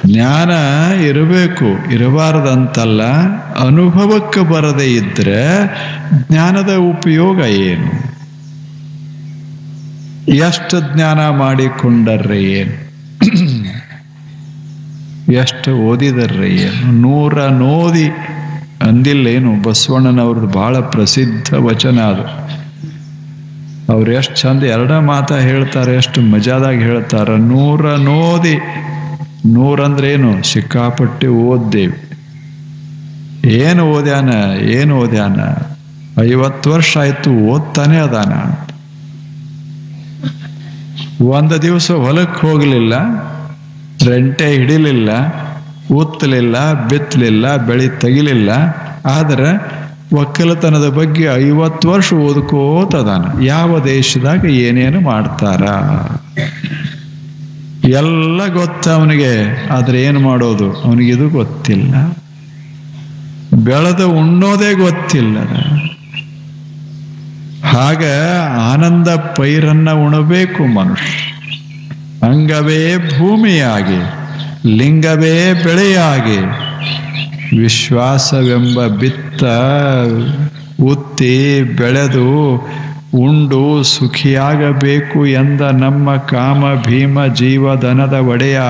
ಜ್ಞಾನ ಇರಬೇಕು ಇರಬಾರದಂತಲ್ಲ ಅನುಭವಕ್ಕೆ ಬರದೇ ಇದ್ರೆ ಜ್ಞಾನದ ಉಪಯೋಗ ಏನು ಎಷ್ಟು ಜ್ಞಾನ ಮಾಡಿಕೊಂಡರ್ರೆ ಏನು ಎಷ್ಟು ಓದಿದರ್ರೆ ಏನು ನೂರ ನೋದಿ ಅಂದಿಲ್ಲೇನು ಬಸವಣ್ಣನವ್ರದ್ದು ಬಹಳ ಪ್ರಸಿದ್ಧ ವಚನ ಅದು ಅವ್ರು ಎಷ್ಟು ಚಂದ ಎರಡ ಮಾತ ಹೇಳ್ತಾರೆ ಎಷ್ಟು ಮಜಾದಾಗ ಹೇಳ್ತಾರ ನೂರ ನೋದಿ ನೂರಂದ್ರೇನು ಸಿಕ್ಕಾಪಟ್ಟೆ ಓದ್ದೇವಿ ಏನು ಓದ್ಯಾನ ಏನು ಓದ್ಯಾನ ಐವತ್ತು ವರ್ಷ ಆಯ್ತು ಓದ್ತಾನೆ ಅದಾನ ಒಂದು ದಿವಸ ಹೊಲಕ್ಕೆ ಹೋಗಲಿಲ್ಲ ರೆಂಟೆ ಹಿಡಿಲಿಲ್ಲ ಉತ್ತಲಿಲ್ಲ ಬಿತ್ತಲಿಲ್ಲ ಬೆಳಿ ತೆಗಿಲಿಲ್ಲ ಆದ್ರೆ ಒಕ್ಕಲತನದ ಬಗ್ಗೆ ಐವತ್ತು ವರ್ಷ ಓದ್ಕೋತದಾನ ಯಾವ ದೇಶದಾಗ ಏನೇನು ಮಾಡ್ತಾರ ಎಲ್ಲ ಗೊತ್ತ ಅವನಿಗೆ ಆದ್ರೆ ಏನು ಮಾಡೋದು ಅವನಿಗಿದು ಗೊತ್ತಿಲ್ಲ ಬೆಳೆದ ಉಣ್ಣೋದೇ ಗೊತ್ತಿಲ್ಲ ಹಾಗ ಆನಂದ ಪೈರನ್ನ ಉಣಬೇಕು ಮನುಷ್ಯ ಅಂಗವೇ ಭೂಮಿಯಾಗಿ ಲಿಂಗವೇ ಬೆಳೆಯಾಗಿ ವಿಶ್ವಾಸವೆಂಬ ಬಿತ್ತ ಉತ್ತಿ ಬೆಳೆದು ಉಂಡು ಸುಖಿಯಾಗಬೇಕು ಎಂದ ನಮ್ಮ ಕಾಮ ಭೀಮ ಜೀವಧನದ ಒಡೆಯ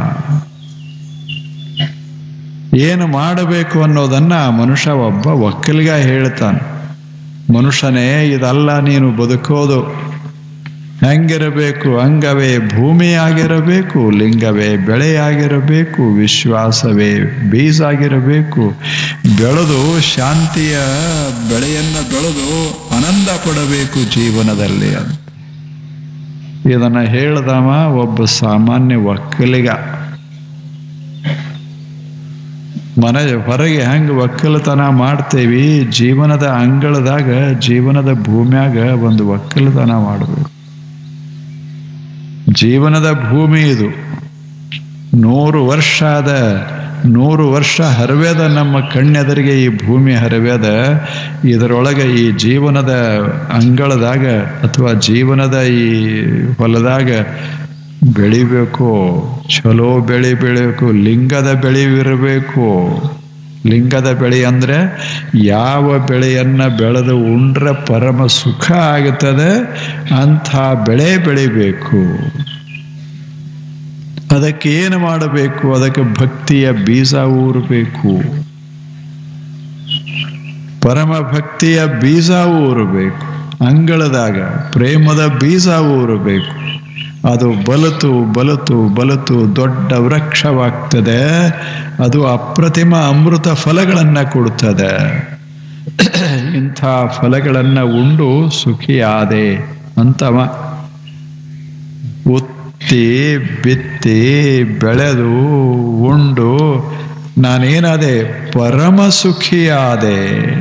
ಏನು ಮಾಡಬೇಕು ಅನ್ನೋದನ್ನ ಆ ಮನುಷ್ಯ ಒಬ್ಬ ಒಕ್ಕಲಿಗ ಹೇಳ್ತಾನೆ ಮನುಷ್ಯನೇ ಇದಲ್ಲ ನೀನು ಬದುಕೋದು ಹೆಂಗಿರಬೇಕು ಅಂಗವೇ ಭೂಮಿಯಾಗಿರಬೇಕು ಲಿಂಗವೇ ಬೆಳೆಯಾಗಿರಬೇಕು ವಿಶ್ವಾಸವೇ ಬೀಜಾಗಿರಬೇಕು ಬೆಳೆದು ಶಾಂತಿಯ ಬೆಳೆಯನ್ನು ಬೆಳೆದು ಆನಂದ ಪಡಬೇಕು ಜೀವನದಲ್ಲಿ ಅಂತ ಇದನ್ನ ಹೇಳ್ದವ ಒಬ್ಬ ಸಾಮಾನ್ಯ ಒಕ್ಕಲಿಗ ಮನೆ ಹೊರಗೆ ಹೆಂಗೆ ಒಕ್ಕಲತನ ಮಾಡ್ತೇವಿ ಜೀವನದ ಅಂಗಳದಾಗ ಜೀವನದ ಭೂಮ್ಯಾಗ ಒಂದು ಒಕ್ಕಲತನ ಮಾಡಬೇಕು ಜೀವನದ ಭೂಮಿ ಇದು ನೂರು ವರ್ಷ ಆದ ನೂರು ವರ್ಷ ಹರವೇದ ನಮ್ಮ ಕಣ್ಣೆದರಿಗೆ ಈ ಭೂಮಿ ಹರವೇದ ಇದರೊಳಗೆ ಈ ಜೀವನದ ಅಂಗಳದಾಗ ಅಥವಾ ಜೀವನದ ಈ ಹೊಲದಾಗ ಬೆಳಿಬೇಕು ಚಲೋ ಬೆಳೆ ಬೆಳಿಬೇಕು ಲಿಂಗದ ಬೆಳೆವಿರಬೇಕು ಲಿಂಗದ ಬೆಳೆ ಅಂದ್ರೆ ಯಾವ ಬೆಳೆಯನ್ನ ಬೆಳೆದು ಉಂಡ್ರೆ ಪರಮ ಸುಖ ಆಗುತ್ತದೆ ಅಂಥ ಬೆಳೆ ಬೆಳಿಬೇಕು ಅದಕ್ಕೆ ಏನು ಮಾಡಬೇಕು ಅದಕ್ಕೆ ಭಕ್ತಿಯ ಬೀಜ ಊರಬೇಕು ಪರಮ ಭಕ್ತಿಯ ಬೀಜ ಊರಬೇಕು ಅಂಗಳದಾಗ ಪ್ರೇಮದ ಬೀಜ ಊರಬೇಕು ಅದು ಬಲತು ಬಲತು ಬಲತು ದೊಡ್ಡ ವೃಕ್ಷವಾಗ್ತದೆ ಅದು ಅಪ್ರತಿಮ ಅಮೃತ ಫಲಗಳನ್ನು ಕೊಡುತ್ತದೆ ಇಂಥ ಫಲಗಳನ್ನು ಉಂಡು ಸುಖಿಯಾದೆ ಅಂತವ ಉತ್ತಿ ಬಿತ್ತಿ ಬೆಳೆದು ಉಂಡು ನಾನೇನಾದೆ ಪರಮ ಸುಖಿಯಾದೆ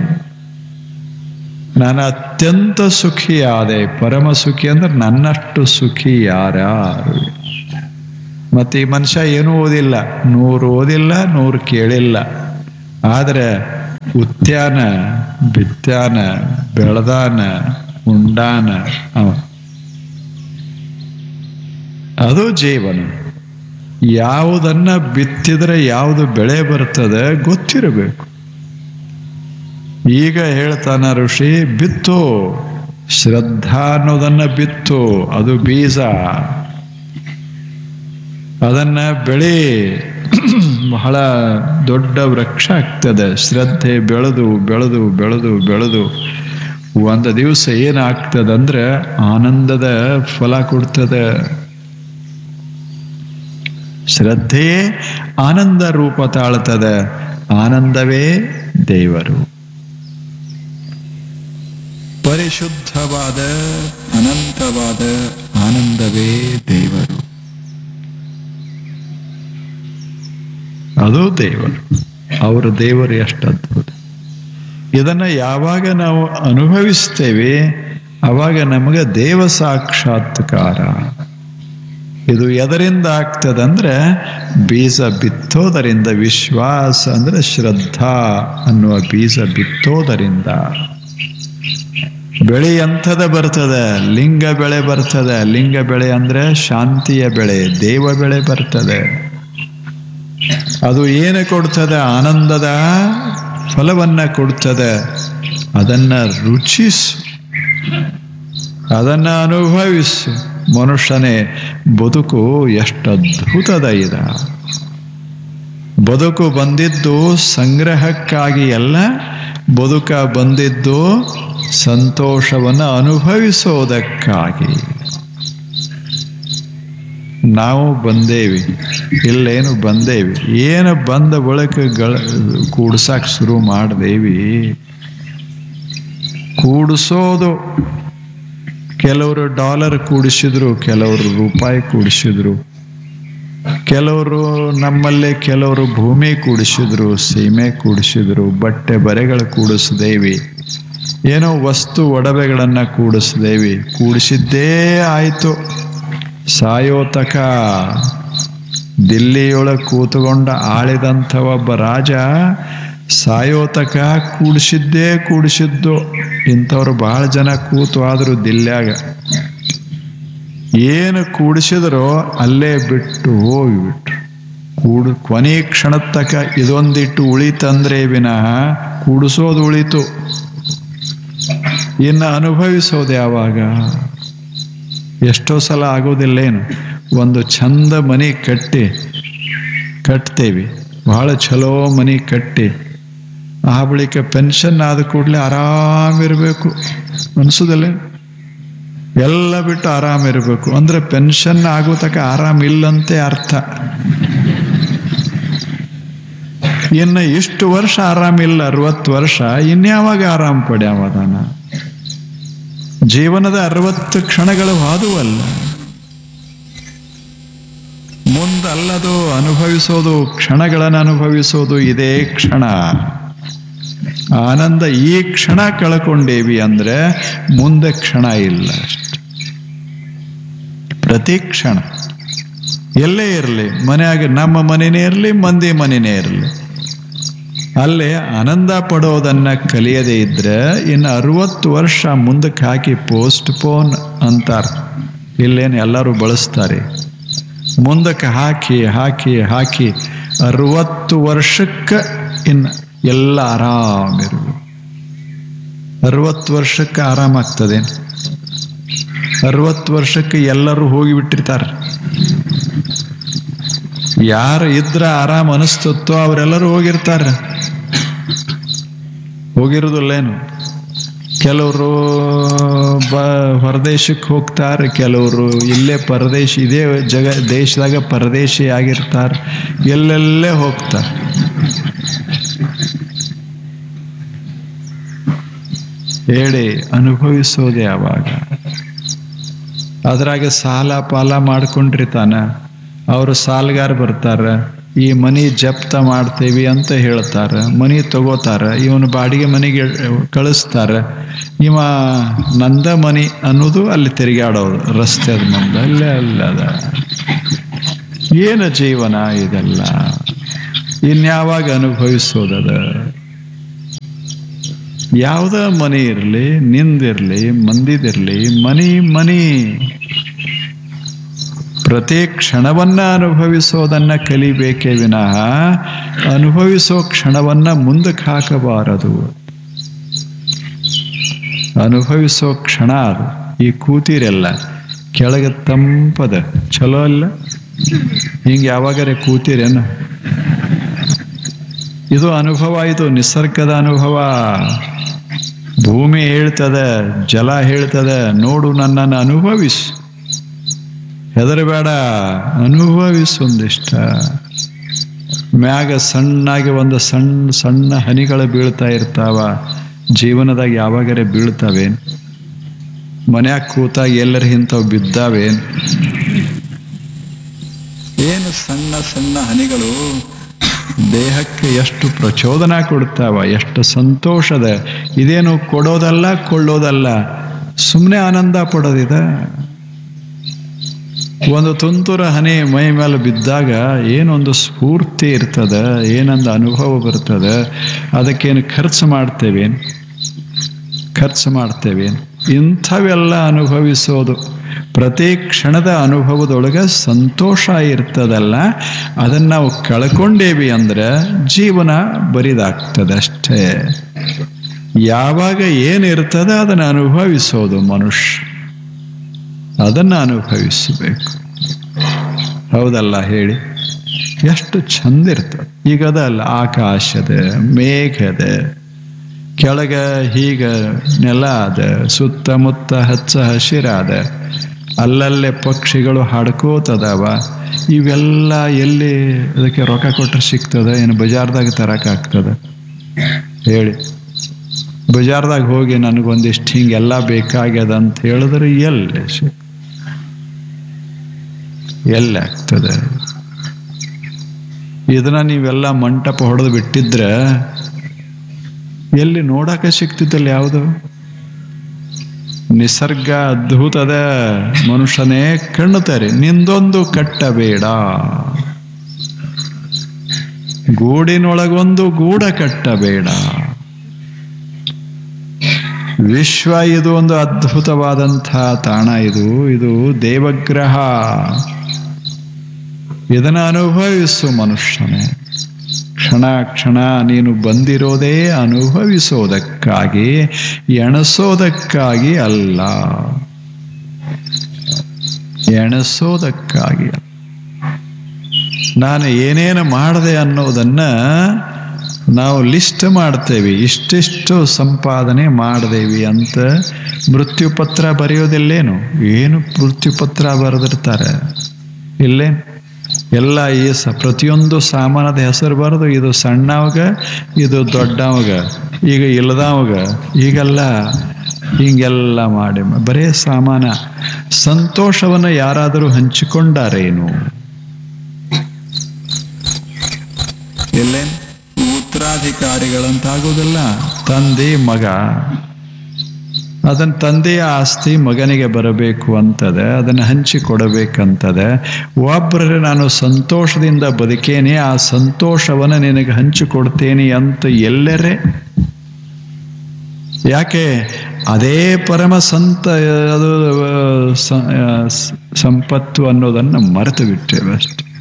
ನಾನು ಅತ್ಯಂತ ಸುಖಿಯಾದೆ ಪರಮ ಸುಖಿ ಅಂದ್ರೆ ನನ್ನಷ್ಟು ಸುಖಿ ಯಾರ್ಯಾರು ಮತ್ತೆ ಈ ಮನುಷ್ಯ ಏನೂ ಓದಿಲ್ಲ ನೂರು ಓದಿಲ್ಲ ನೂರು ಕೇಳಿಲ್ಲ ಆದರೆ ಉತ್ಯಾನ ಬಿತ್ಯಾನ ಬೆಳೆದಾನ ಉಂಡಾನ ಅವ ಅದು ಜೀವನ ಯಾವುದನ್ನ ಬಿತ್ತಿದ್ರೆ ಯಾವುದು ಬೆಳೆ ಬರ್ತದೆ ಗೊತ್ತಿರಬೇಕು ಈಗ ಹೇಳ್ತಾನ ಋಷಿ ಬಿತ್ತು ಶ್ರದ್ಧಾ ಅನ್ನೋದನ್ನ ಬಿತ್ತು ಅದು ಬೀಜ ಅದನ್ನ ಬೆಳೆ ಬಹಳ ದೊಡ್ಡ ವೃಕ್ಷ ಆಗ್ತದೆ ಶ್ರದ್ಧೆ ಬೆಳೆದು ಬೆಳೆದು ಬೆಳೆದು ಬೆಳೆದು ಒಂದು ದಿವಸ ಏನಾಗ್ತದಂದ್ರೆ ಆನಂದದ ಫಲ ಕೊಡ್ತದೆ ಶ್ರದ್ಧೆಯೇ ಆನಂದ ರೂಪ ತಾಳ್ತದೆ ಆನಂದವೇ ದೇವರು ಪರಿಶುದ್ಧವಾದ ಅನಂತವಾದ ಆನಂದವೇ ದೇವರು ಅದು ದೇವರು ಅವರ ದೇವರು ಎಷ್ಟು ಅದ್ಭುತ ಇದನ್ನ ಯಾವಾಗ ನಾವು ಅನುಭವಿಸ್ತೇವೆ ಅವಾಗ ನಮಗೆ ದೇವ ಸಾಕ್ಷಾತ್ಕಾರ ಇದು ಎದರಿಂದ ಆಗ್ತದಂದ್ರೆ ಬೀಜ ಬಿತ್ತೋದರಿಂದ ವಿಶ್ವಾಸ ಅಂದ್ರೆ ಶ್ರದ್ಧಾ ಅನ್ನುವ ಬೀಜ ಬಿತ್ತೋದರಿಂದ ಬೆಳೆ ಎಂಥದ ಬರ್ತದೆ ಲಿಂಗ ಬೆಳೆ ಬರ್ತದೆ ಲಿಂಗ ಬೆಳೆ ಅಂದ್ರೆ ಶಾಂತಿಯ ಬೆಳೆ ದೇವ ಬೆಳೆ ಬರ್ತದೆ ಅದು ಏನು ಕೊಡ್ತದೆ ಆನಂದದ ಫಲವನ್ನ ಕೊಡ್ತದೆ ಅದನ್ನ ರುಚಿಸು ಅದನ್ನ ಅನುಭವಿಸು ಮನುಷ್ಯನೇ ಬದುಕು ಎಷ್ಟು ಅದ್ಭುತದ ಇದ ಬದುಕು ಬಂದಿದ್ದು ಸಂಗ್ರಹಕ್ಕಾಗಿ ಅಲ್ಲ ಬದುಕ ಬಂದಿದ್ದು ಸಂತೋಷವನ್ನು ಅನುಭವಿಸೋದಕ್ಕಾಗಿ ನಾವು ಬಂದೇವಿ ಇಲ್ಲೇನು ಬಂದೇವಿ ಏನು ಬಂದ ಬಳಿಕ ಗಳ ಕೂಡ್ಸಕ್ ಶುರು ಮಾಡ್ದೇವಿ ಕೂಡಿಸೋದು ಕೆಲವರು ಡಾಲರ್ ಕೂಡಿಸಿದ್ರು ಕೆಲವರು ರೂಪಾಯಿ ಕೂಡಿಸಿದ್ರು ಕೆಲವರು ನಮ್ಮಲ್ಲೇ ಕೆಲವರು ಭೂಮಿ ಕೂಡಿಸಿದ್ರು ಸೀಮೆ ಕೂಡಿಸಿದ್ರು ಬಟ್ಟೆ ಬರೆಗಳು ಕೂಡಿಸಿದೇವಿ ಏನೋ ವಸ್ತು ಒಡವೆಗಳನ್ನ ಕೂಡಿಸಿದೇವಿ ಕೂಡಿಸಿದ್ದೇ ಆಯ್ತು ಸಾಯೋತಕ ದಿಲ್ಲಿಯೊಳಗೆ ಕೂತುಕೊಂಡ ಆಳಿದಂಥ ಒಬ್ಬ ರಾಜ ಸಾಯೋತಕ ಕೂಡಿಸಿದ್ದೇ ಕೂಡಿಸಿದ್ದು ಇಂಥವ್ರು ಬಹಳ ಜನ ಕೂತು ಆದ್ರು ದಿಲ್ಯಾಗ ಏನು ಕೂಡಿಸಿದ್ರೋ ಅಲ್ಲೇ ಬಿಟ್ಟು ಹೋಗಿಬಿಟ್ರು ಕೂಡು ಕೊನೆ ಕ್ಷಣದ ತಕ ಇದೊಂದಿಟ್ಟು ಉಳಿತಂದ್ರೆ ವಿನಃ ಕೂಡಿಸೋದು ಉಳಿತು ಇನ್ನು ಅನುಭವಿಸೋದು ಯಾವಾಗ ಎಷ್ಟೋ ಸಲ ಆಗೋದಿಲ್ಲೇನು ಒಂದು ಚಂದ ಮನೆ ಕಟ್ಟಿ ಕಟ್ತೇವಿ ಬಹಳ ಚಲೋ ಮನೆ ಕಟ್ಟಿ ಆ ಬಳಿಕ ಪೆನ್ಷನ್ ಆದ ಕೂಡಲೇ ಆರಾಮಿರಬೇಕು ಅನ್ಸುದಲ್ಲ ಎಲ್ಲ ಬಿಟ್ಟು ಆರಾಮಿರಬೇಕು ಅಂದ್ರೆ ಪೆನ್ಷನ್ ಆಗೋ ತಕ ಆರಾಮಿಲ್ಲಂತೆ ಅರ್ಥ ಇನ್ನು ಇಷ್ಟು ವರ್ಷ ಆರಾಮಿಲ್ಲ ಅರವತ್ತು ವರ್ಷ ಇನ್ಯಾವಾಗ ಆರಾಮ್ ಪಡ್ಯಾವದಾನ ಜೀವನದ ಅರವತ್ತು ಕ್ಷಣಗಳು ಹಾದುವಲ್ಲ ಮುಂದಲ್ಲದು ಅನುಭವಿಸೋದು ಕ್ಷಣಗಳನ್ನು ಅನುಭವಿಸೋದು ಇದೇ ಕ್ಷಣ ಆನಂದ ಈ ಕ್ಷಣ ಕಳ್ಕೊಂಡೇವಿ ಅಂದ್ರೆ ಮುಂದೆ ಕ್ಷಣ ಇಲ್ಲ ಅಷ್ಟೆ ಪ್ರತಿ ಕ್ಷಣ ಎಲ್ಲೇ ಇರಲಿ ಮನೆಯಾಗ ನಮ್ಮ ಮನೆನೇ ಇರಲಿ ಮಂದಿ ಮನೆನೇ ಇರಲಿ ಅಲ್ಲೇ ಆನಂದ ಪಡೋದನ್ನ ಕಲಿಯದೇ ಇದ್ರೆ ಇನ್ನು ಅರವತ್ತು ವರ್ಷ ಮುಂದಕ್ಕೆ ಹಾಕಿ ಪೋಸ್ಟ್ ಪೋನ್ ಅಂತಾರ ಇಲ್ಲೇನು ಎಲ್ಲರೂ ಬಳಸ್ತಾರೆ ಮುಂದಕ್ಕೆ ಹಾಕಿ ಹಾಕಿ ಹಾಕಿ ಅರವತ್ತು ವರ್ಷಕ್ಕೆ ಇನ್ನು ಎಲ್ಲ ಆರಾಮಿರು ಅರವತ್ತು ವರ್ಷಕ್ಕೆ ಆರಾಮಾಗ್ತದೆ ಅರವತ್ತು ವರ್ಷಕ್ಕೆ ಎಲ್ಲರೂ ಹೋಗಿಬಿಟ್ಟಿರ್ತಾರೆ ಯಾರು ಇದ್ರ ಆರಾಮ್ ಅನಿಸ್ತತ್ತೋ ಅವರೆಲ್ಲರೂ ಹೋಗಿರ್ತಾರೆ ಹೋಗಿರೋದಿಲ್ಲೇನು ಕೆಲವರು ಬ ಹೊರದೇಶಕ್ಕೆ ಹೋಗ್ತಾರೆ ಕೆಲವರು ಇಲ್ಲೇ ಪರದೇಶಿ ಇದೇ ಜಗ ದೇಶದಾಗ ಪರದೇಶಿ ಆಗಿರ್ತಾರೆ ಎಲ್ಲೆಲ್ಲೇ ಹೋಗ್ತಾರೆ ಹೇಳಿ ಅನುಭವಿಸೋದು ಯಾವಾಗ ಅದ್ರಾಗ ಸಾಲ ಪಾಲ ಮಾಡ್ಕೊಂಡಿರ್ತಾನ ಅವರು ಸಾಲಗಾರ ಬರ್ತಾರ ಈ ಮನಿ ಜಪ್ತ ಮಾಡ್ತೇವಿ ಅಂತ ಹೇಳ್ತಾರ ಮನಿ ತಗೋತಾರ ಇವನು ಬಾಡಿಗೆ ಮನೆಗೆ ಕಳಿಸ್ತಾರ ಇವ ನಂದ ಮನಿ ಅನ್ನೋದು ಅಲ್ಲಿ ತಿರುಗಾಡೋದು ರಸ್ತೆದ ಮುಂದೆ ಅಲ್ಲೇ ಅಲ್ಲದ ಏನು ಜೀವನ ಇದೆಲ್ಲ ಇನ್ಯಾವಾಗ ಅನುಭವಿಸೋದದ ಯಾವುದ ಮನೆ ಇರಲಿ ನಿಂದಿರ್ಲಿ ಮಂದಿದಿರ್ಲಿ ಮನಿ ಮನಿ ಪ್ರತಿ ಕ್ಷಣವನ್ನ ಅನುಭವಿಸೋದನ್ನ ಕಲಿಬೇಕೇ ವಿನಃ ಅನುಭವಿಸೋ ಕ್ಷಣವನ್ನ ಮುಂದಕ್ಕೆ ಹಾಕಬಾರದು ಅನುಭವಿಸೋ ಕ್ಷಣ ಅದು ಈ ಕೂತಿರೆಲ್ಲ ಕೆಳಗೆ ತಂಪದ ಚಲೋ ಅಲ್ಲ ಹಿಂಗೆ ಯಾವಾಗರೆ ಕೂತಿರೇನು ಇದು ಅನುಭವ ಇದು ನಿಸರ್ಗದ ಅನುಭವ ಭೂಮಿ ಹೇಳ್ತದ ಜಲ ಹೇಳ್ತದ ನೋಡು ನನ್ನನ್ನು ಅನುಭವಿಸು ಹೆದರಬೇಡ ಅನುಭವಿಸು ಒಂದಿಷ್ಟ ಮ್ಯಾಗ ಸಣ್ಣಾಗಿ ಒಂದು ಸಣ್ಣ ಸಣ್ಣ ಹನಿಗಳು ಬೀಳ್ತಾ ಇರ್ತಾವ ಜೀವನದಾಗ ಯಾವಾಗರೆ ಬೀಳ್ತಾವೇನ್ ಮನ್ಯಾಗ ಕೂತಾಗ ಎಲ್ಲರ ಇಂಥವು ಬಿದ್ದಾವೇನ್ ಏನು ಸಣ್ಣ ಸಣ್ಣ ಹನಿಗಳು ದೇಹಕ್ಕೆ ಎಷ್ಟು ಪ್ರಚೋದನ ಕೊಡ್ತಾವ ಎಷ್ಟು ಸಂತೋಷದ ಇದೇನು ಕೊಡೋದಲ್ಲ ಕೊಳ್ಳೋದಲ್ಲ ಸುಮ್ಮನೆ ಆನಂದ ಪಡೋದಿದ ಒಂದು ತುಂತುರ ಹನಿ ಮೈ ಮೇಲೆ ಬಿದ್ದಾಗ ಏನೊಂದು ಸ್ಫೂರ್ತಿ ಇರ್ತದ ಏನೊಂದು ಅನುಭವ ಬರ್ತದ ಅದಕ್ಕೇನು ಖರ್ಚು ಮಾಡ್ತೇವೇನು ಖರ್ಚು ಮಾಡ್ತೇವೆ ಇಂಥವೆಲ್ಲ ಅನುಭವಿಸೋದು ಪ್ರತಿ ಕ್ಷಣದ ಅನುಭವದೊಳಗೆ ಸಂತೋಷ ಇರ್ತದಲ್ಲ ಅದನ್ನು ನಾವು ಕಳ್ಕೊಂಡೇವಿ ಅಂದ್ರೆ ಜೀವನ ಬರಿದಾಗ್ತದೆ ಅಷ್ಟೇ ಯಾವಾಗ ಏನಿರ್ತದೆ ಅದನ್ನು ಅನುಭವಿಸೋದು ಮನುಷ್ಯ ಅದನ್ನು ಅನುಭವಿಸಬೇಕು ಹೌದಲ್ಲ ಹೇಳಿ ಎಷ್ಟು ಚಂದ ಇರ್ತದೆ ಈಗ ಅದಲ್ಲ ಆಕಾಶದ ಮೇಘದ ಕೆಳಗ ಹೀಗ ನೆಲ ಅದ ಸುತ್ತಮುತ್ತ ಹಚ್ಚ ಹಸಿರಾದ ಅಲ್ಲಲ್ಲೇ ಪಕ್ಷಿಗಳು ಹಾಡ್ಕೋತದವ ಇವೆಲ್ಲ ಎಲ್ಲಿ ಅದಕ್ಕೆ ರೊಕ್ಕ ಕೊಟ್ಟರೆ ಸಿಗ್ತದ ಏನು ಬಜಾರ್ದಾಗ ತರಕಾಗ್ತದ ಹೇಳಿ ಬಜಾರ್ದಾಗ ಹೋಗಿ ನನಗೊಂದಿಷ್ಟು ಹಿಂಗೆಲ್ಲ ಬೇಕಾಗ್ಯದ ಅಂತ ಹೇಳಿದ್ರೆ ಎಲ್ಲಿ ಸಿಗ್ ಎಲ್ಲಿ ಆಗ್ತದೆ ಇದನ್ನ ನೀವೆಲ್ಲ ಮಂಟಪ ಹೊಡೆದು ಬಿಟ್ಟಿದ್ರೆ ಎಲ್ಲಿ ನೋಡಕ್ಕೆ ಸಿಗ್ತಿತ್ತಲ್ಲ ಯಾವುದು ನಿಸರ್ಗ ಅದ್ಭುತದ ಮನುಷ್ಯನೇ ಕಣ್ಣುತ್ತಾರೆ ನಿಂದೊಂದು ಕಟ್ಟಬೇಡ ಗೂಡಿನೊಳಗೊಂದು ಗೂಡ ಕಟ್ಟಬೇಡ ವಿಶ್ವ ಇದು ಒಂದು ಅದ್ಭುತವಾದಂಥ ತಾಣ ಇದು ಇದು ದೇವಗ್ರಹ ಇದನ್ನು ಅನುಭವಿಸು ಮನುಷ್ಯನೇ ಕ್ಷಣ ಕ್ಷಣ ನೀನು ಬಂದಿರೋದೇ ಅನುಭವಿಸೋದಕ್ಕಾಗಿ ಎಣಸೋದಕ್ಕಾಗಿ ಅಲ್ಲ ಎಣಸೋದಕ್ಕಾಗಿ ಅಲ್ಲ. ನಾನು ಏನೇನು ಮಾಡಿದೆ ಅನ್ನೋದನ್ನ ನಾವು ಲಿಸ್ಟ್ ಮಾಡ್ತೇವೆ ಇಷ್ಟಿಷ್ಟು ಸಂಪಾದನೆ ಮಾಡಿದೇವಿ ಅಂತ ಮೃತ್ಯುಪತ್ರ ಬರೆಯೋದಿಲ್ಲೇನು ಏನು ಮೃತ್ಯುಪತ್ರ ಬರೆದಿರ್ತಾರೆ ಇಲ್ಲೇ ಎಲ್ಲ ಈ ಸ ಪ್ರತಿಯೊಂದು ಸಾಮಾನದ ಹೆಸರು ಬರೆದು ಇದು ಸಣ್ಣವಾಗ ಇದು ದೊಡ್ಡವಾಗ ಈಗ ಇಲ್ಲದವಾಗ ಈಗೆಲ್ಲ ಹಿಂಗೆಲ್ಲ ಮಾಡಿ ಬರೇ ಸಾಮಾನ ಸಂತೋಷವನ್ನು ಯಾರಾದರೂ ಹಂಚಿಕೊಂಡಾರೇನು ಎಲ್ಲೇನು ಉತ್ತರಾಧಿಕಾರಿಗಳಂತಾಗುವುದಿಲ್ಲ ತಂದೆ ಮಗ ಅದನ್ನ ತಂದೆಯ ಆಸ್ತಿ ಮಗನಿಗೆ ಬರಬೇಕು ಅಂತದೆ ಅದನ್ನು ಹಂಚಿಕೊಡಬೇಕಂತದೆ ಒಬ್ಬರೇ ನಾನು ಸಂತೋಷದಿಂದ ಬದುಕೇನೆ ಆ ಸಂತೋಷವನ್ನು ನಿನಗೆ ಹಂಚಿಕೊಡ್ತೇನೆ ಅಂತ ಎಲ್ಲರೇ ಯಾಕೆ ಅದೇ ಪರಮ ಸಂತ ಅದು ಸ- ಸಂಪತ್ತು ಅನ್ನೋದನ್ನು ಮರೆತು ಬಿಟ್ಟೇವೆ ಅಷ್ಟೆ